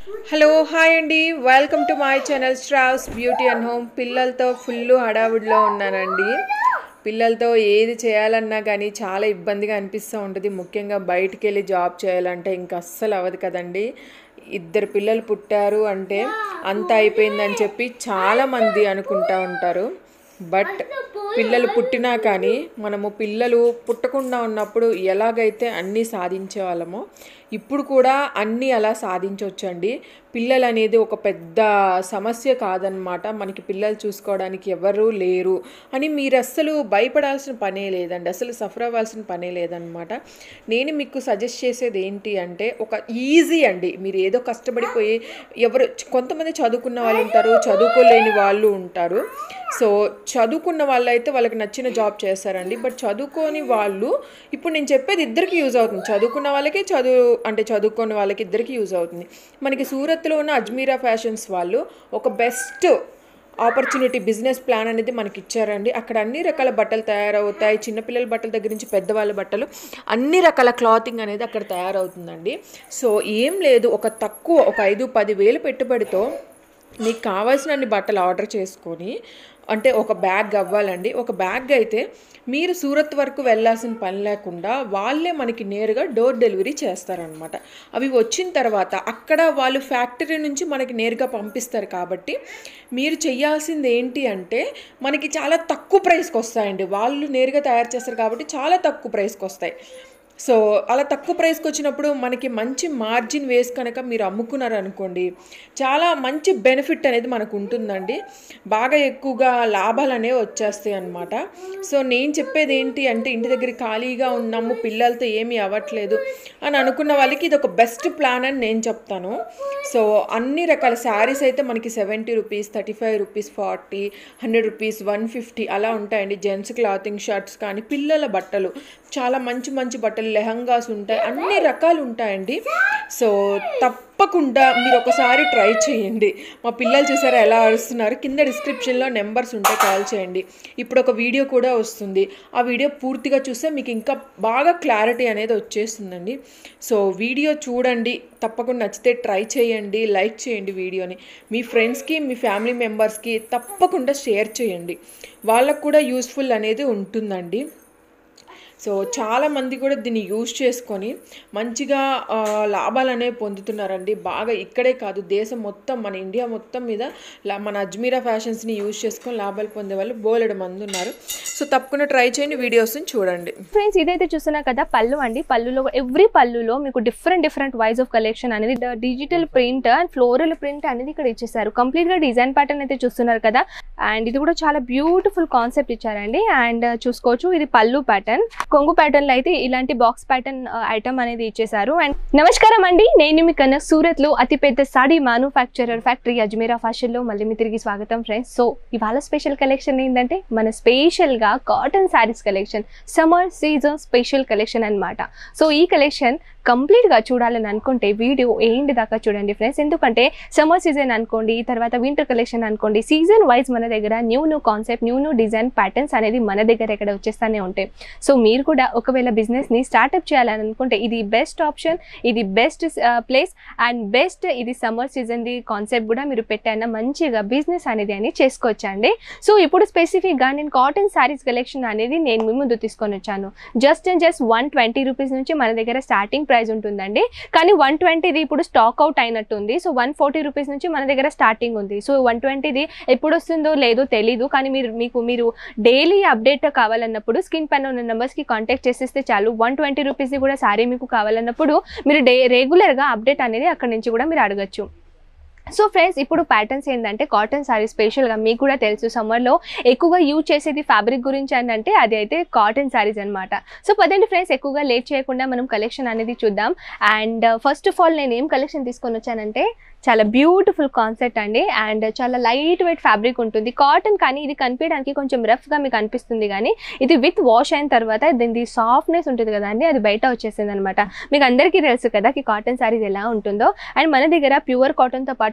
hello hi అండి welcome to my channel స్ట్రావ్స్ beauty and home పిల్లలతో ఫుల్ హడావుడిలో ఉన్నానండి పిల్లలతో ఏది చేయాలన్నా కానీ చాలా ఇబ్బందిగా అనిపిస్తూ ఉంటుంది ముఖ్యంగా బయటికి వెళ్ళి జాబ్ చేయాలంటే ఇంకా అస్సలు అవ్వదు కదండి ఇద్దరు పిల్లలు పుట్టారు అంటే అంత అయిపోయిందని చెప్పి చాలామంది అనుకుంటా ఉంటారు బట్ పిల్లలు పుట్టినా కానీ మనము పిల్లలు పుట్టకుండా ఉన్నప్పుడు ఎలాగైతే అన్నీ సాధించే వాళ్ళమో ఇప్పుడు కూడా అన్నీ అలా సాధించవచ్చండి పిల్లలు అనేది ఒక పెద్ద సమస్య కాదనమాట మనకి పిల్లలు చూసుకోవడానికి ఎవరు లేరు అని మీరు అస్సలు భయపడాల్సిన పనే లేదండి అసలు సఫర్ అవ్వాల్సిన పనే లేదనమాట నేను మీకు సజెస్ట్ చేసేది ఏంటి అంటే ఒక ఈజీ అండి మీరు ఏదో కష్టపడిపోయి ఎవరు కొంతమంది చదువుకున్న వాళ్ళు ఉంటారు చదువుకోలేని వాళ్ళు ఉంటారు సో చదువుకున్న వాళ్ళు అయితే వాళ్ళకి నచ్చిన జాబ్ చేస్తారండి బట్ చదువుకోని వాళ్ళు ఇప్పుడు నేను చెప్పేది ఇద్దరికి యూజ్ అవుతుంది చదువుకున్న వాళ్ళకి చదువు అంటే చదువుకోని వాళ్ళకి ఇద్దరికి యూజ్ అవుతుంది మనకి సూరత్లో ఉన్న అజ్మీరా ఫ్యాషన్స్ వాళ్ళు ఒక బెస్ట్ ఆపర్చునిటీ బిజినెస్ ప్లాన్ అనేది మనకి ఇచ్చారండి అక్కడ అన్ని రకాల బట్టలు తయారవుతాయి చిన్నపిల్లల బట్టల దగ్గర నుంచి పెద్దవాళ్ళ బట్టలు అన్ని రకాల క్లాతింగ్ అనేది అక్కడ తయారవుతుందండి సో ఏం లేదు ఒక తక్కువ ఒక ఐదు పది వేలు పెట్టుబడితో మీకు కావాల్సినన్ని బట్టలు ఆర్డర్ చేసుకొని అంటే ఒక బ్యాగ్ అవ్వాలండి ఒక బ్యాగ్ అయితే మీరు సూరత్ వరకు వెళ్ళాల్సిన పని లేకుండా వాళ్ళే మనకి నేరుగా డోర్ డెలివరీ చేస్తారనమాట అవి వచ్చిన తర్వాత అక్కడ వాళ్ళు ఫ్యాక్టరీ నుంచి మనకి నేరుగా పంపిస్తారు కాబట్టి మీరు చేయాల్సింది ఏంటి అంటే మనకి చాలా తక్కువ ప్రైస్కి వస్తాయండి వాళ్ళు నేరుగా తయారు చేస్తారు కాబట్టి చాలా తక్కువ ప్రైస్కి వస్తాయి సో అలా తక్కువ ప్రైస్కి వచ్చినప్పుడు మనకి మంచి మార్జిన్ వేసి కనుక మీరు అమ్ముకున్నారు అనుకోండి చాలా మంచి బెనిఫిట్ అనేది మనకు ఉంటుందండి బాగా ఎక్కువగా లాభాలు అనేవి వచ్చేస్తాయి అన్నమాట సో నేను చెప్పేది ఏంటి అంటే ఇంటి దగ్గర ఖాళీగా ఉన్నాము పిల్లలతో ఏమీ అవ్వట్లేదు అని అనుకున్న వాళ్ళకి ఇది ఒక బెస్ట్ ప్లాన్ అని నేను చెప్తాను సో అన్ని రకాల శారీస్ అయితే మనకి seventy rupees thirty five rupees forty hundred rupees one fifty అలా ఉంటాయండి జెంట్స్ క్లాతింగ్ షర్ట్స్ కానీ పిల్లల బట్టలు చాలా మంచి మంచి బట్టలు లెహంగాస్ ఉంటాయి అన్ని రకాలు ఉంటాయండి సో తప్పకుండా మీరు ఒకసారి ట్రై చేయండి మా పిల్లలు చూసారా ఎలా అరుస్తున్నారు కింద డిస్క్రిప్షన్లో నెంబర్స్ ఉంటే కాల్ చేయండి ఇప్పుడు ఒక వీడియో కూడా వస్తుంది ఆ వీడియో పూర్తిగా చూస్తే మీకు ఇంకా బాగా క్లారిటీ అనేది వచ్చేస్తుందండి సో వీడియో చూడండి తప్పకుండా నచ్చితే ట్రై చేయండి లైక్ చేయండి వీడియోని మీ ఫ్రెండ్స్కి మీ ఫ్యామిలీ మెంబర్స్కి తప్పకుండా షేర్ చేయండి వాళ్ళకు కూడా యూస్ఫుల్ అనేది ఉంటుందండి సో చాలామంది కూడా దీన్ని యూజ్ చేసుకొని మంచిగా ఆ, లాభాలు అనేవి పొందుతున్నారండి బాగా ఇక్కడే కాదు దేశం మొత్తం మన ఇండియా మొత్తం మీద లా- మన అజ్మీరా ఫ్యాషన్స్ని యూజ్ చేసుకొని లాభాలు పొందే వాళ్ళు బోలెడు మంది ఉన్నారు సో తప్పకుండా ట్రై చేయండి వీడియోస్ని చూడండి ఫ్రెండ్స్ ఇదైతే చూస్తున్నా కదా పళ్ళు అండి పళ్ళులో ఎవ్రీ పళ్ళులో మీకు different different wise of collection అనేది digital print and floral print అనేది ఇక్కడ ఇచ్చేసారు కంప్లీట్ గా డిజైన్ ప్యాటర్న్ అయితే చూస్తున్నారు కదా అండ్ ఇది కూడా చాలా బ్యూటిఫుల్ కాన్సెప్ట్ ఇచ్చారండి అండ్ చూసుకోవచ్చు ఇది పళ్ళు ప్యాటర్న్ కొంగు ప్యాటర్న్ లో అయితే ఇలాంటి బాక్స్ ప్యాటర్న్ ఐటమ్ అనేది ఇచ్చేసారు అండ్ నమస్కారం అండి నేను మీ కన్నా సూరత్ లో అతిపెద్ద sari manufacturer factory Ajmera fashion లో మళ్ళీ మీ తిరిగి స్వాగతం ఫ్రెండ్స్ సో ఇవాళ స్పెషల్ కలెక్షన్ ఏంటంటే మన స్పెషల్ గా cotton saris collection summer season special collection అన్నమాట సో ఈ కలెక్షన్ కంప్లీట్ గా చూడాలని అనుకుంటే వీడియో ఏంటి దాకా చూడండి ఫ్రెండ్స్ ఎందుకంటే సమ్మర్ సీజన్ అనుకోండి తర్వాత వింటర్ కలెక్షన్ అనుకోండి సీజన్ వైజ్ మన దగ్గర new new concept new new design patterns అనేది మన దగ్గర ఇక్కడ వచ్చేస్తానే ఉంటాయి సో మీరు కూడా ఒకవేళ బిజినెస్ ని స్టార్ట్అప్ చేయాలని అనుకుంటే ఇది బెస్ట్ ఆప్షన్ ఇది బెస్ట్ ప్లేస్ అండ్ బెస్ట్ ఇది సమ్మర్ సీజన్ ది కాన్సెప్ట్ కూడా మీరు పెట్టైనా మంచిగా బిజినెస్ అనేది అని చేసుకోవచ్చండి సో ఇప్పుడు స్పెసిఫిక్ గా నేను కాటన్ శారీస్ కలెక్షన్ అనేది నేను మీ ముందు తీసుకొని వచ్చాను just and just one twenty rupees నుంచి మన దగ్గర స్టార్టింగ్ ప్రైస్ ఉంటుందండి కానీ వన్ ట్వంటీది ఇప్పుడు స్టాక్ అవుట్ అయినట్టుంది సో వన్ ఫార్టీ రూపీస్ నుంచి మన దగ్గర స్టార్టింగ్ ఉంది సో వన్ ట్వంటీది ఎప్పుడు వస్తుందో లేదో తెలీదు కానీ మీరు మీకు మీరు డైలీ అప్డేట్ కావాలన్నప్పుడు స్క్రీన్ పైన ఉన్న నెంబర్స్కి కాంటాక్ట్ చేసేస్తే చాలు వన్ ట్వంటీ రూపీస్ది కూడా సారీ మీకు కావాలన్నప్పుడు మీరు డే రెగ్యులర్గా అప్డేట్ అనేది అక్కడ నుంచి కూడా మీరు అడగచ్చు సో ఫ్రెండ్స్ ఇప్పుడు ప్యాటర్న్స్ ఏంటంటే కాటన్ సారీ స్పెషల్గా మీకు కూడా తెలుసు సమ్మర్లో ఎక్కువగా యూజ్ చేసేది ఫ్యాబ్రిక్ గురించి అని అంటే అది అయితే కాటన్ సారీస్ అనమాట సో పదండి ఫ్రెండ్స్ ఎక్కువగా లేట్ చేయకుండా మనం కలెక్షన్ అనేది చూద్దాం అండ్ ఫస్ట్ ఆఫ్ ఆల్ నేను ఏం కలెక్షన్ తీసుకొని వచ్చానంటే చాలా బ్యూటిఫుల్ కాన్సెప్ట్ అండి అండ్ చాలా లైట్ వెయిట్ ఫ్యాబ్రిక్ ఉంటుంది కాటన్ కానీ ఇది కనిపించడానికి కొంచెం రఫ్గా మీకు అనిపిస్తుంది కానీ ఇది విత్ వాష్ అయిన తర్వాత దీని సాఫ్ట్నెస్ ఉంటుంది కదా అండి అది బయట వచ్చేసింది అనమాట మీకు అందరికీ తెలుసు కదా ఈ కాటన్ సారీస్ ఎలా ఉంటుందో అండ్ మన దగ్గర ప్యూర్ కాటన్తో పాటు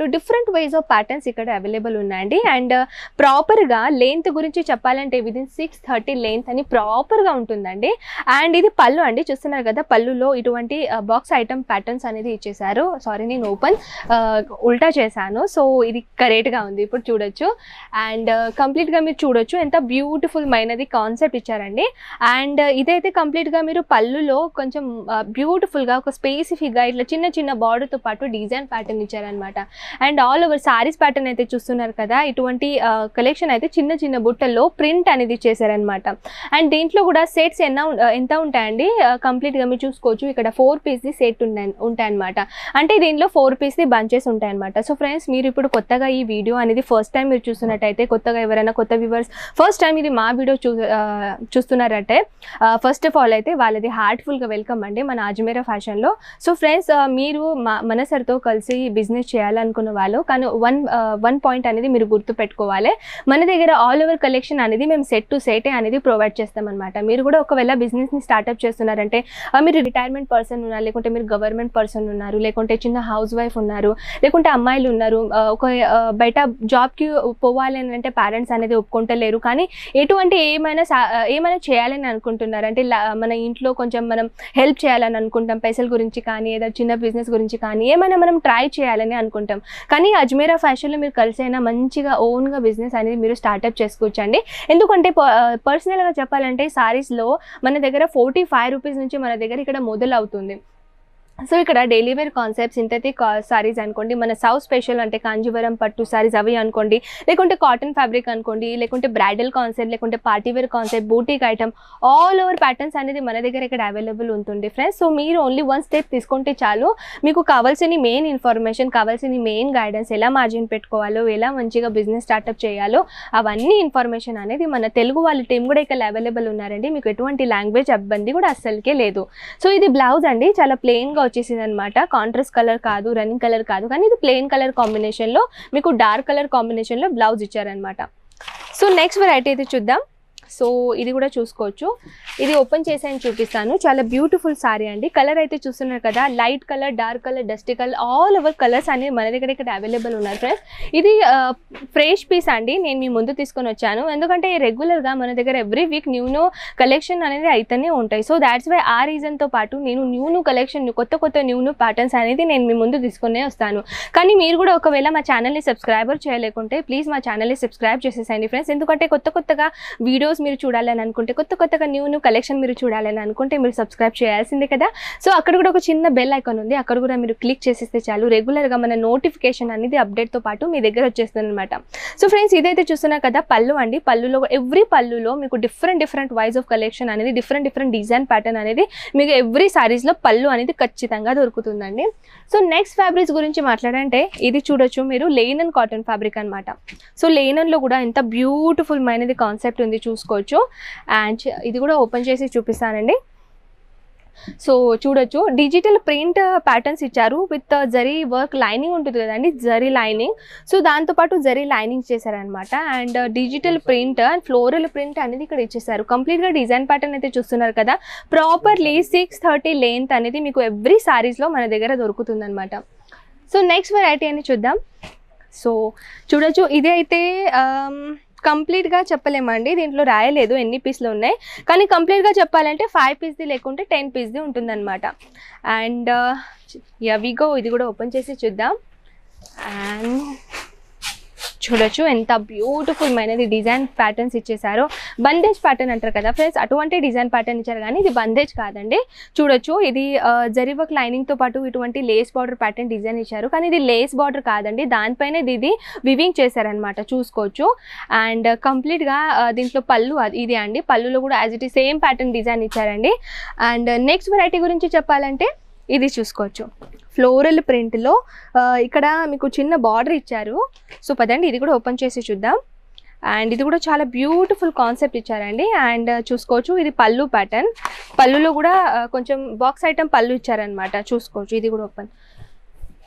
డిఫరెంట్ వైజ్ ఆఫ్ ప్యాటర్న్స్ ఇక్కడ అవైలబుల్ ఉన్నాయండి అండ్ ప్రాపర్గా లెంత్ గురించి చెప్పాలంటే విదిన్ సిక్స్ థర్టీ లెంత్ అని ప్రాపర్గా ఉంటుందండి అండ్ ఇది పళ్ళు అండి చూస్తున్నారు కదా పళ్ళులో ఇటువంటి బాక్స్ ఐటమ్ ప్యాటర్న్స్ అనేది ఇచ్చేసారు సారీ నేను ఓపెన్ ఉల్టా చేశాను సో ఇది కరెక్ట్గా ఉంది ఇప్పుడు చూడొచ్చు అండ్ కంప్లీట్గా మీరు చూడొచ్చు ఎంత బ్యూటిఫుల్ మైనది కాన్సెప్ట్ ఇచ్చారండి అండ్ ఇదైతే కంప్లీట్గా మీరు పళ్ళులో కొంచెం బ్యూటిఫుల్గా ఒక స్పెసిఫిక్గా ఇట్లా చిన్న చిన్న బార్డర్తో పాటు డిజైన్ ప్యాటర్న్ ఇచ్చారనమాట and all over saris pattern అయితే చూస్తున్నారు కదా ఇటువంటి కలెక్షన్ అయితే చిన్న చిన్న బుట్టల్లో ప్రింట్ అనేది చేశారనమాట అండ్ దీంట్లో కూడా సెట్స్ ఎన్న ఎంత ఉంటాయండి కంప్లీట్గా మీరు చూసుకోవచ్చు ఇక్కడ ఫోర్ పీస్ది సెట్ ఉంటాయి ఉంటాయన్నమాట అంటే దీనిలో ఫోర్ పీస్ది బంచెస్ ఉంటాయన్నమాట సో ఫ్రెండ్స్ మీరు ఇప్పుడు కొత్తగా ఈ వీడియో అనేది ఫస్ట్ టైం మీరు చూస్తున్నట్టయితే కొత్తగా ఎవరైనా కొత్త వ్యూవర్స్ ఫస్ట్ టైం ఇది మా వీడియో చూ ఆ, చూస్తున్నారంటే ఫస్ట్ ఆఫ్ ఆల్ అయితే వాళ్ళది హార్ట్ఫుల్గా వెల్కమ్ అండి మన అజ్మేరా ఫ్యాషన్లో సో ఫ్రెండ్స్ మీరు మా మన సార్తో కలిసి బిజినెస్ చేయాలనుకున్న వాళ్ళు కానీ వన్ వన్ పాయింట్ అనేది మీరు గుర్తు పెట్టుకోవాలి మన దగ్గర ఆల్ ఓవర్ కలెక్షన్ అనేది మేము సెట్ టు సెటే అనేది ప్రొవైడ్ చేస్తామన్నమాట మీరు కూడా ఒకవేళ బిజినెస్ని స్టార్ట్అప్ చేస్తున్నారంటే ఆ, మీరు రిటైర్మెంట్ పర్సన్ ఉన్నారు లేకుంటే మీరు గవర్నమెంట్ పర్సన్ ఉన్నారు లేకుంటే చిన్న హౌస్ వైఫ్ ఉన్నారు లేకుంటే అమ్మాయిలు ఉన్నారు ఆ, ఒక ఆ, బయట జాబ్కి పోవాలి అని అంటే పేరెంట్స్ అనేది ఒప్పుకుంటలేరు కానీ ఎటువంటి ఏమైనా సా- ఆ, ఏమైనా చేయాలని అనుకుంటున్నారు అంటే లా- మన ఇంట్లో కొంచెం మనం హెల్ప్ చేయాలని అనుకుంటాం పైసల గురించి కానీ ఏదో చిన్న బిజినెస్ గురించి కానీ ఏమైనా మనం ట్రై చేయాలని అనుకుంటాం కానీ అజ్మీరా ఫ్యాషన్లో మీరు కలిసి అయినా మంచిగా ఓన్గా బిజినెస్ అనేది మీరు స్టార్ట్అప్ చేసుకోవచ్చండి ఎందుకంటే పర్సనల్గా చెప్పాలంటే సారీస్లో మన దగ్గర ఫోర్టీ ఫైవ్ రూపీస్ నుంచి మన దగ్గర ఇక్కడ మొదలవుతుంది సో ఇక్కడ daily wear concept synthetic saris అనుకోండి మన సౌత్ స్పెషల్ అంటే కాంజీవరం పట్టు సారీస్ అవి అనుకోండి లేకుంటే కాటన్ ఫ్యాబ్రిక్ అనుకోండి లేకుంటే బ్రైడల్ కాన్సెప్ట్ లేకుంటే party wear concept boutique item all over patterns అనేది మన దగ్గర ఇక్కడ అవైలబుల్ ఉంటుంది ఫ్రెండ్స్ సో మీరు ఓన్లీ వన్ స్టెప్ తీసుకుంటే చాలు మీకు కావాల్సిన మెయిన్ ఇన్ఫర్మేషన్ కావాల్సిన మెయిన్ గైడెన్స్ ఎలా మార్జిన్ పెట్టుకోవాలో ఎలా మంచిగా బిజినెస్ స్టార్ట్అప్ చేయాలో అవన్నీ ఇన్ఫర్మేషన్ అనేది మన తెలుగు వాళ్ళ టీం కూడా ఇక్కడ అవైలబుల్ ఉన్నారండి మీకు ఎటువంటి లాంగ్వేజ్ ఇబ్బంది కూడా అస్సలకే లేదు సో ఇది బ్లౌజ్ అండి చాలా ప్లెయిన్గా వచ్చేసింది అనమాట కాంట్రాస్ట్ కలర్ కాదు రన్నింగ్ కలర్ కాదు కానీ ఇది ప్లెయిన్ కలర్ కాంబినేషన్లో మీకు డార్క్ కలర్ కాంబినేషన్లో బ్లౌజ్ ఇచ్చారనమాట సో నెక్స్ట్ వెరైటీ అయితే చూద్దాం సో ఇది కూడా చూసుకోవచ్చు ఇది ఓపెన్ చేసి చూపిస్తాను చాలా బ్యూటిఫుల్ సారీ అండి కలర్ అయితే చూస్తున్నారు కదా light colour dark colour dusty colour all over colours అనేవి మన దగ్గర ఇక్కడ అవైలబుల్ ఉన్నాయి ఫ్రెండ్స్ ఇది ఫ్రెష్ పీస్ అండి నేను మీ ముందు తీసుకొని వచ్చాను ఎందుకంటే రెగ్యులర్గా మన దగ్గర every week new new collection అనేది అయితేనే ఉంటాయి సో దాట్స్ వై ఆ రీజన్తో పాటు నేను న్యూ న్యూ కలెక్షన్ కొత్త కొత్త న్యూ న్యూ ప్యాటర్న్స్ అనేది నేను మీ ముందు తీసుకునే వస్తాను కానీ మీరు కూడా ఒకవేళ మా ఛానల్ని సబ్స్క్రైబర్ చేయలేకుంటే ప్లీజ్ మా ఛానల్ని సబ్స్క్రైబ్ చేసేసండి ఫ్రెండ్స్ ఎందుకంటే కొత్త కొత్తగా వీడియోస్ మీరు చూడాలని అనుకుంటే కొత్త కొత్తగా న్యూ న్యూ కలెక్షన్ మీరు చూడాలని అనుకుంటే మీరు సబ్స్క్రైబ్ చేయాల్సిందే కదా సో అక్కడ కూడా ఒక చిన్న బెల్ ఐకాన్ ఉంది అక్కడ కూడా మీరు క్లిక్ చేసేస్తే చాలు రెగ్యులర్గా మన నోటిఫికేషన్ అనేది అప్డేట్తో పాటు మీ దగ్గర వచ్చేస్తుంది అనమాట సో ఫ్రెండ్స్ ఇదైతే చూస్తున్నారు కదా పళ్ళు అండి పళ్ళులో ఎవ్రీ పళ్ళులో మీకు different different wise of collection అనేది డిఫరెంట్ డిఫరెంట్ డిజైన్ ప్యాటర్న్ అనేది మీకు ఎవ్రీ సారీస్లో పళ్ళు అనేది ఖచ్చితంగా దొరుకుతుందండి సో నెక్స్ట్ ఫ్యాబ్రిక్స్ గురించి మాట్లాడంటే ఇది చూడొచ్చు మీరు లెయినన్ కాటన్ ఫ్యాబ్రిక్ అనమాట సో లెయినన్లో కూడా ఎంత బ్యూటిఫుల్ మైనది కాన్సెప్ట్ ఉంది చూసుకోవచ్చు అండ్ ఇది కూడా ఓపెన్ చేసి చూపిస్తానండి సో చూడొచ్చు డిజిటల్ ప్రింట్ ప్యాటర్న్స్ ఇచ్చారు విత్ జరీ వర్క్ లైనింగ్ ఉంటుంది కదండి జరీ లైనింగ్ సో దాంతోపాటు జరీ లైనింగ్ చేశారనమాట and digital print and floral print అనేది ఇక్కడ ఇచ్చేసారు కంప్లీట్గా డిజైన్ ప్యాటర్న్ అయితే చూస్తున్నారు కదా ప్రాపర్లీ సిక్స్ థర్టీ లెంత్ అనేది మీకు ఎవ్రీ సారీస్లో మన దగ్గర దొరుకుతుందన్నమాట సో నెక్స్ట్ వెరైటీ అని చూద్దాం సో చూడొచ్చు ఇది అయితే కంప్లీట్గా చెప్పలేమండి దీంట్లో రాయలేదు ఎన్ని పీస్లు ఉన్నాయి కానీ కంప్లీట్గా చెప్పాలంటే ఫైవ్ పీస్ది లేకుంటే టెన్ పీస్ది ఉంటుందన్నమాట అండ్ యవిగో ఇది కూడా ఓపెన్ చేసి చూద్దాం అండ్ చూడొచ్చు ఎంత బ్యూటిఫుల్ మైనది డిజైన్ ప్యాటర్న్స్ ఇచ్చేసారో బందేజ్ ప్యాటర్న్ అంటారు కదా ఫ్రెండ్స్ అటువంటి డిజైన్ ప్యాటర్న్ ఇచ్చారు కానీ ఇది బందేజ్ కాదండి చూడొచ్చు ఇది జరీ వర్క్ లైనింగ్తో పాటు ఇటువంటి లేస్ బార్డర్ ప్యాటర్న్ డిజైన్ ఇచ్చారు కానీ ఇది లేస్ బార్డర్ కాదండి దానిపైన ఇది వివింగ్ చేశారనమాట చూసుకోవచ్చు అండ్ కంప్లీట్గా దీంట్లో పళ్ళు అది- ఇది అండి పళ్ళులో కూడా యాజ్ ఇట్ ఈ సేమ్ ప్యాటర్న్ డిజైన్ ఇచ్చారండి అండ్ నెక్స్ట్ వెరైటీ గురించి చెప్పాలంటే ఇది చూసుకోవచ్చు ఫ్లోరల్ ప్రింట్లో ఇక్కడ మీకు చిన్న బార్డర్ ఇచ్చారు సో పదండి ఇది కూడా ఓపెన్ చేసి చూద్దాం అండ్ ఇది కూడా చాలా బ్యూటిఫుల్ కాన్సెప్ట్ ఇచ్చారండి అండ్ చూసుకోవచ్చు ఇది పళ్ళు ప్యాటర్న్ పళ్ళులో కూడా ఆ, కొంచెం బాక్స్ ఐటమ్ పళ్ళు ఇచ్చారనమాట చూసుకోవచ్చు ఇది కూడా ఓపెన్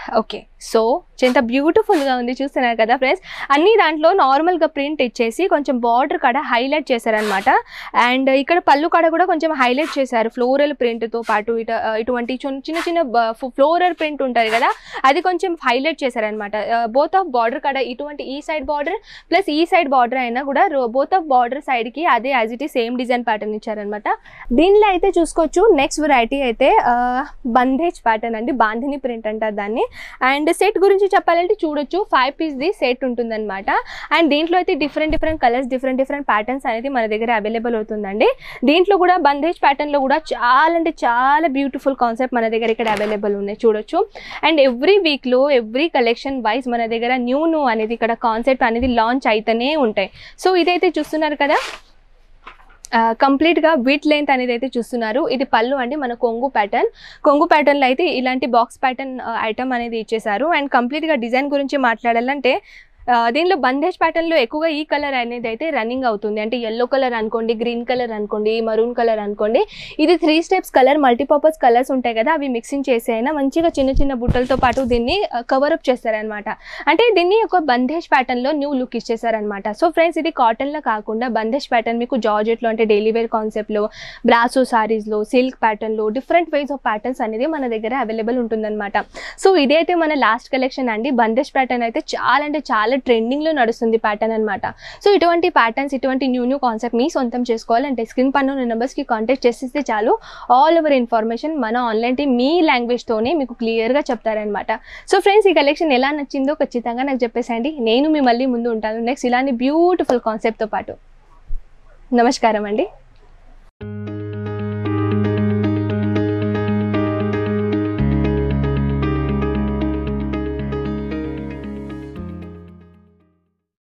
ఓకే సో ఎంత బ్యూటిఫుల్గా ఉంది చూస్తున్నారు కదా ఫ్రెండ్స్ అన్ని దాంట్లో నార్మల్గా ప్రింట్ ఇచ్చేసి కొంచెం బార్డర్ కాడ హైలైట్ చేశారనమాట అండ్ ఇక్కడ పళ్ళు కాడ కూడా కొంచెం హైలైట్ చేశారు ఫ్లోరల్ ప్రింట్తో పాటు ఇట ఇటువంటి చిన్న చిన్న చిన్న ఫ్లోరల్ ప్రింట్ ఉంటుంది కదా అది కొంచెం హైలైట్ చేశారనమాట బోత్ ఆఫ్ బార్డర్ కాడ ఇటువంటి ఈ సైడ్ బార్డర్ ప్లస్ ఈ సైడ్ బార్డర్ అయినా కూడా బోత్ ఆఫ్ బార్డర్ సైడ్కి అదే యాజ్ ఇట్ ఈ సేమ్ డిజైన్ ప్యాటర్న్ ఇచ్చారనమాట దీనిలో అయితే చూసుకోవచ్చు నెక్స్ట్ వెరైటీ అయితే ఆ, బందేజ్ ప్యాటర్న్ అండి బాంధిని ప్రింట్ అంటారు దాన్ని అండ్ సెట్ గురించి చెప్పాలంటే చూడొచ్చు ఫైవ్ పీస్ది సెట్ ఉంటుందన్నమాట అండ్ దీంట్లో అయితే different different colours different different patterns అనేది మన దగ్గర అవైలబుల్ అవుతుందండి దీంట్లో కూడా బందేజ్ ప్యాటర్న్లో కూడా చాలా అంటే చాలా బ్యూటిఫుల్ కాన్సెప్ట్ మన దగ్గర ఇక్కడ అవైలబుల్ ఉన్నాయి చూడొచ్చు అండ్ ఎవ్రీ వీక్లో ఎవ్రీ కలెక్షన్ వైజ్ మన దగ్గర న్యూ న్యూ అనేది ఇక్కడ కాన్సెప్ట్ అనేది లాంచ్ అయితేనే ఉంటాయి సో ఇదైతే చూస్తున్నారు కదా కంప్లీట్గా విత్ లెంత్ అనేది అయితే చూస్తున్నారు ఇది పళ్ళు అండి మన కొంగు ప్యాటర్న్ కొంగు ప్యాటర్న్లో అయితే ఇలాంటి బాక్స్ ప్యాటర్న్ ఐటమ్ అనేది ఇచ్చేసారు అండ్ కంప్లీట్గా డిజైన్ గురించి మాట్లాడాలంటే ఆ, దీనిలో బందేజ్ ప్యాటర్న్లో ఎక్కువగా ఈ కలర్ అనేది అయితే రన్నింగ్ అవుతుంది అంటే ఎల్లో కలర్ అనుకోండి గ్రీన్ కలర్ అనుకోండి మరూన్ కలర్ అనుకోండి ఇది three steps colour multipurpose colours ఉంటాయి కదా అవి మిక్సింగ్ చేసి అయినా మంచిగా చిన్న చిన్న బుట్టలతో పాటు దీన్ని కవరప్ చేస్తారనమాట అంటే దీన్ని ఒక బందేజ్ ప్యాటర్న్లో న్యూ లుక్ ఇచ్చేసారనమాట సో ఫ్రెండ్స్ ఇది కాటన్లో కాకుండా బందేజ్ ప్యాటర్న్ మీకు జార్జెట్లో అంటే డైలీ వేర్ కాన్సెప్ట్లో బ్రాసో సారీస్లో సిల్క్ ప్యాటర్న్లో డిఫరెంట్ వేస్ ఆఫ్ ప్యాటర్న్స్ అనేది మన దగ్గర అవైలబుల్ ఉంటుందన్నమాట సో ఇదైతే మన లాస్ట్ కలెక్షన్ అండి బందేజ్ ప్యాటర్న్ అయితే చాలా అంటే చాలా ట్రెండింగ్లో నడుస్తుంది ప్యాటర్న్ అనమాట సో ఇటువంటి ప్యాటర్న్స్ ఇటువంటి న్యూ న్యూ కాన్సెప్ట్ మీ సొంతం చేసుకోవాలంటే స్క్రీన్ పన్ను ఉన్న నెంబర్స్కి కాంటాక్ట్ చేసేస్తే చాలు ఆల్ ఓవర్ ఇన్ఫర్మేషన్ మన ఆన్లైన్ టీమ్ మీ లాంగ్వేజ్తోనే మీకు క్లియర్గా చెప్తారనమాట సో ఫ్రెండ్స్ ఈ కలెక్షన్ ఎలా నచ్చిందో ఖచ్చితంగా నాకు చెప్పేసండి నేను మీ మళ్ళీ ముందు ఉంటాను నెక్స్ట్ ఇలాంటి బ్యూటిఫుల్ కాన్సెప్ట్తో పాటు నమస్కారం అండి